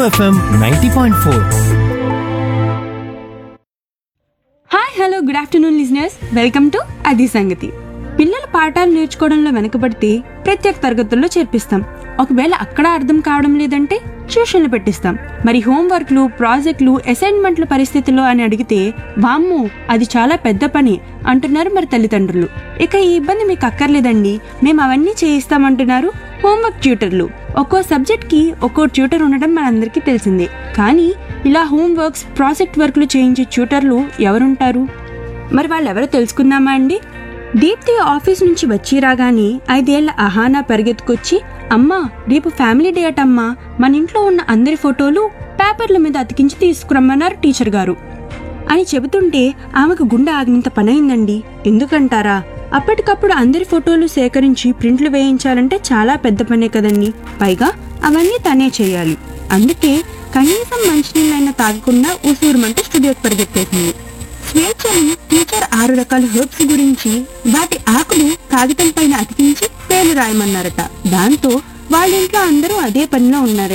FM ninety point four hi hello good afternoon listeners welcome to అది సంగతి పిల్లలు పాఠాలు నేర్చుకోవడంలో వెనకబడితే ప్రత్యేక తరగతుల్లో చేర్పిస్తాం ఒకవేళ అక్కడ అర్థం కావడం లేదంటే ట్యూషన్లు పెట్టిస్తాం మరి హోంవర్క్లు ప్రాజెక్టులు అసైన్మెంట్ల పరిస్థితుల్లో అని అడిగితే వామ్మో అది చాలా పెద్ద పని అంటున్నారు మరి తల్లిదండ్రులు ఇక ఈ ఇబ్బంది మీకు అక్కర్లేదండి మేము అవన్నీ చేయిస్తామంటున్నారు హోంవర్క్ ట్యూటర్లు ఒక్కో సబ్జెక్ట్ కి ఒక్కో ట్యూటర్ ఉండడం మనందరికీ తెలిసిందే కానీ ఇలా హోంవర్క్స్ ప్రాజెక్ట్ వర్క్లు చేయించే ట్యూటర్లు ఎవరుంటారు మరి వాళ్ళెవరో తెలుసుకుందామా అండి దీప్తి ఆఫీస్ నుంచి వచ్చి రాగానే ఐదేళ్ల అహానా పరిగెత్తుకొచ్చి అమ్మా రేపు ఫ్యామిలీ డే అటమ్మా మన ఇంట్లో ఉన్న అందరి ఫోటోలు పేపర్ల మీద అతికించి తీసుకురమ్మన్నారు టీచర్ గారు అని చెబుతుంటే ఆమెకు గుండె ఆగినంత పనైందండి ఎందుకంటారా అప్పటికప్పుడు అందరి ఫోటోలు సేకరించి ప్రింట్లు వేయించాలంటే చాలా పెద్ద పనే కదండి పైగా అవన్నీ తనే చేయాలి అందుకే కనీసం మంచినీళ్ళైనా తాగకుండా ఉసూరుమంటూ స్టూడియోకి పరిగెత్తేసింది స్వేచ్ఛని టీచర్ ఆరు రకాల హెర్బ్స్ గురించి వాటి ఆకులు కాగితం పైన అతికించి పేర్లు రాయమన్నారట దాంతో వాళ్ళ ఇంట్లో అందరూ అదే పనిలో ఉన్నారు